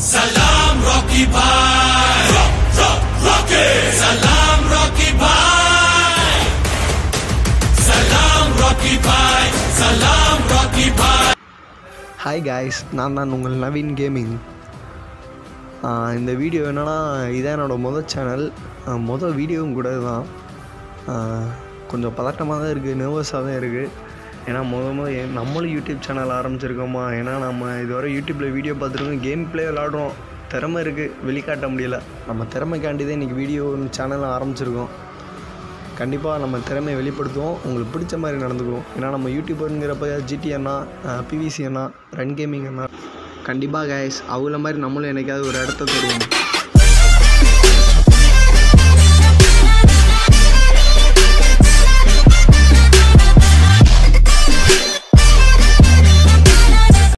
Salam Rocky Bhai. Rock, rock, Rocky. Salam Rocky Bhai. Salam Rocky Bhai. Salam Rocky Bhai. Hi guys நான் தான் உங்கள் Naveen gaming இந்த video என்னென்னா இதான் என்னோடய முதல் சேனல் மொதல் வீடியோவும் கூட தான் ஆஹ் கொஞ்சம் பதட்டமாக தான் இருக்குது நர்வஸாக தான் இருக்குது ஏன்னா முத முத ஏன் நம்மளும் யூடியூப் சேனல் ஆரம்பிச்சிருக்கோமா ஏன்னா நம்ம இதுவரை யூடியூப்பில் வீடியோ பார்த்துருக்கோம் கேம் ப்ளே விளாடுறோம் திறமை இருக்குது வெளிக்காட்ட முடியல நம்ம திறமைக்காண்டி தான் இன்றைக்கி வீடியோ சேனல் ஆரம்பிச்சிருக்கோம் கண்டிப்பாக நம்ம திறமையை வெளிப்படுத்துவோம் உங்களுக்கு பிடிச்ச மாதிரி நடந்துக்குவோம் ஏன்னா நம்ம யூடியூபருங்கிறப்ப ஜிடி அண்ணா பிவிசி அண்ணா ரன் கேமிங் அண்ணா கண்டிப்பாக கைஸ் அவங்கள மாதிரி நம்மளும் என்னைக்காவது ஒரு இடத்த தருவோம்